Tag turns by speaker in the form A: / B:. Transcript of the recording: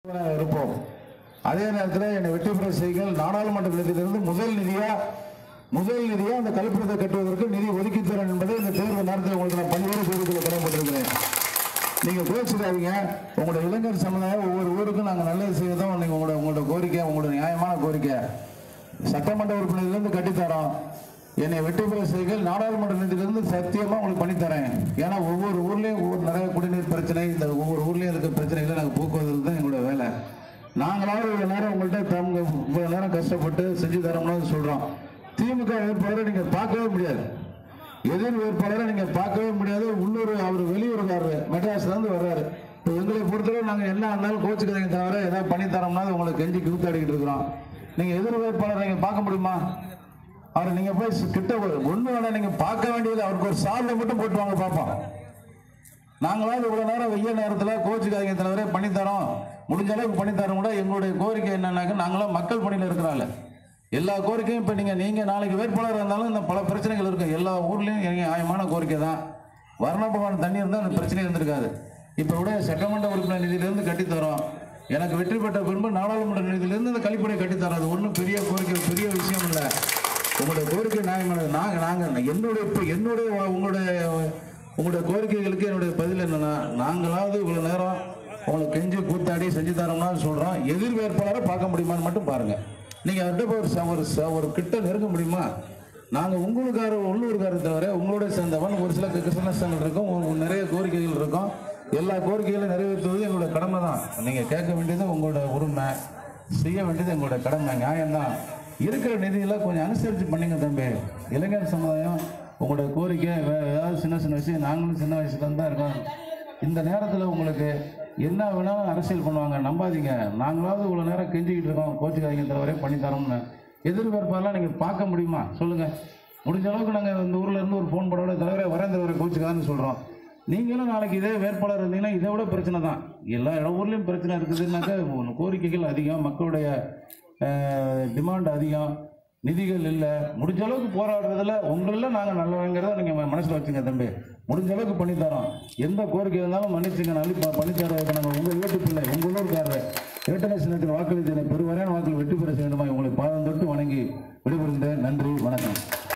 A: இருப்போம் அதே நேரத்தில் என்னை வெற்றி பெற செய்கள் நாடாளுமன்ற நிலையத்திலிருந்து முதல் நிதியா முதல் நிதியா அந்த கழிப்பிடத்தை கட்டுவதற்கு நிதி ஒதுக்கி தரேன் என்பதை இந்த தேர்தல் நேரத்தில் உங்களுக்கு நான் பல்வேறு செய்திகளை கடமைப்பட்டிருக்கிறேன் நீங்க கோச்சிக்காதீங்க உங்களோட இளைஞர் சமுதாயம் ஒவ்வொரு ஊருக்கும் நாங்கள் நல்லது செய்ய தான் நீங்க உங்களோட உங்களோட கோரிக்கை உங்களோட நியாயமான கோரிக்கை சட்டமன்ற உறுப்பினர்லேருந்து கட்டித்தரோம் என்னை வெற்றி பெற செய்கள் நாடாளுமன்ற நிதியிலிருந்து சத்தியமா உங்களுக்கு பண்ணித்தரேன் ஏன்னா ஒவ்வொரு ஊர்லயும் ஒவ்வொரு நிறைய குடிநீர் பிரச்சனை இந்த ஒவ்வொரு ஊர்லயும் இருக்க பிரச்சனைகளை நாங்கள் போக்குவரத்து தான் எங்களோட வேலை நாங்களாவது இவ்வளவு நேரம் உங்கள்கிட்ட தங்க இவ்வளவு நேரம் கஷ்டப்பட்டு செஞ்சு தரோம்னு சொல்றோம் திமுக வேட்பாளரை நீங்க பார்க்கவே முடியாது எதிர் வேட்பாளரை நீங்க பார்க்கவே முடியாது உள்ளூர் அவர் வெளியூருக்காரரு மெட்ராஸ்ல இருந்து வர்றாரு இப்போ எங்களை பொறுத்தவரை நாங்க என்ன ஆனாலும் கோச்சுக்கிறீங்க தவிர ஏதாவது பண்ணி தரோம்னா உங்களை கெஞ்சி கூத்தாடிக்கிட்டு இருக்கிறோம் நீங்க எதிர் வேட்பாளரை நீங்க பார்க்க முடியுமா அவரை நீங்க போய் சி- கிட்ட ஒண்ணு வேணா நீங்க பார்க்க வேண்டியது அவருக்கு ஒரு சால்வை மட்டும் போட்டு வாங்க பார்ப்போம் நாங்களாவது இவ்வளவு நேரம் வெய்ய நேரத்துல கோச்சுக்காதீங்க தலைவரே பண்ணித்தரோம் முடிஞ்ச அளவுக்கு பண்ணித்தரோம் கூட எங்களுடைய கோரிக்கை என்னன்னாக்க நாங்களாம் மக்கள் பணியில் இருக்கிறாள் எல்லா கோரிக்கையும் இப்போ நீங்கள் நீங்கள் நாளைக்கு வேட்பாளர் இருந்தாலும் இந்த பல பிரச்சனைகள் இருக்கும் எல்லா ஊர்லேயும் எங்க நியாயமான கோரிக்கை தான் வர்ணபகவான் தண்ணி இருந்தால் அந்த பிரச்சனை இருந்திருக்காது இப்போ கூட சட்டமன்ற உறுப்பினர் நிதியிலிருந்து கட்டித்தரோம் எனக்கு வெற்றி பெற்ற பின்பு நாடாளுமன்ற நிதியிலிருந்து இந்த கழிப்பறை கட்டித்தரோம் அது ஒன்றும் பெரிய கோரிக்கை பெரிய விஷயம் இல்லை உங்களுடைய கோரிக்கை நியாயமானது நாங்கள் நாங்கள் என்னுடைய இப்போ என்னுடைய உங்களுடைய உங்களுடைய கோரிக்கைகளுக்கு என்னுடைய பதில் என்னன்னா நாங்களாவது இவ்வளவு நேரம் உங்களுக்கு கெஞ்சி கூத்தாடி செஞ்சு தரோம்னா சொல்றோம் எதிர் வேட்பாளரை பார்க்க முடியுமான்னு மட்டும் பாருங்க நீங்க அவர்கிட்ட போய் ஒரு ச- ஒரு ச- ஒரு கிட்ட நெருங்க முடியுமா நாங்க உங்களுக்கார உள்ளூர்கார தவிர உங்களோட சேர்ந்தவன் ஒரு சில கிருஷ்ணஸ்தங்கள் இருக்கும் ஒரு- நிறைய கோரிக்கைகள் இருக்கும் எல்லா கோரிக்கைகளும் நிறைவேற்றுவது எங்களோட கடமை தான் நீங்க கேட்க வேண்டியது உங்களோட உரிமை செய்ய வேண்டியது எங்களோட கடமை நியாயம்தான் இருக்கிற நிதியெல்லாம் கொஞ்சம் அனுசரித்து பண்ணுங்க தம்பி இளைஞர் சமுதாயம் உங்களோட கோரிக்கை வேற ஏதாவது சின்ன சின்ன விஷயம் நாங்களும் சின்ன வயசுல தான் இருக்கோம் இந்த நேரத்தில் உங்களுக்கு என்ன வேணாலும் அரசியல் பண்ணுவாங்க நம்பாதீங்க நாங்களாவது இவ்வளோ நேரம் கெஞ்சிக்கிட்டு இருக்கோம் கோச்சுக்காதீங்க தவிர பண்ணி தரோம்னு எதிர்பார்ப்பெல்லாம் நீங்கள் பார்க்க முடியுமா சொல்லுங்கள் முடிஞ்ச அளவுக்கு நாங்கள் இந்த ஊரில் இருந்து ஒரு ஃபோன் பண்ணோட தலைவரை வரேன் தலைவரை கோச்சுக்காதுன்னு சொல்கிறோம் நீங்களும் நாளைக்கு இதே வேட்பாளர் இருந்தீங்கன்னா இதை விட பிரச்சனை தான் எல்லா இட ஊர்லேயும் பிரச்சனை இருக்குதுன்னாக்கா ஒண்ணு கோரிக்கைகள் அதிகம் மக்களுடைய டிமாண்ட் அதிகம் நிதிகள் இல்லை முடிஞ்ச அளவுக்கு போராடுறதுல உங்களில் நாங்கள் நல்லவங்கிறத நீங்கள் மனசில் வச்சுங்க தம்பி முடிஞ்ச அளவுக்கு பண்ணித்தரோம் எந்த கோரிக்கை இருந்தாலும் மன்னிச்சுங்க நல்லி பண்ணித்தரோம் இப்போ நாங்கள் உங்கள் வீட்டு பிள்ளை உங்கள் உள்ளூர்காரர் இரட்டனை சின்னத்தில் வாக்களித்தனை பெருவரையான வாக்கில் வெற்றி பெற செய்யணுமா உங்களை பாதம் தொட்டு வணங்கி விடைபெறுகின்றேன் நன்றி வணக்கம்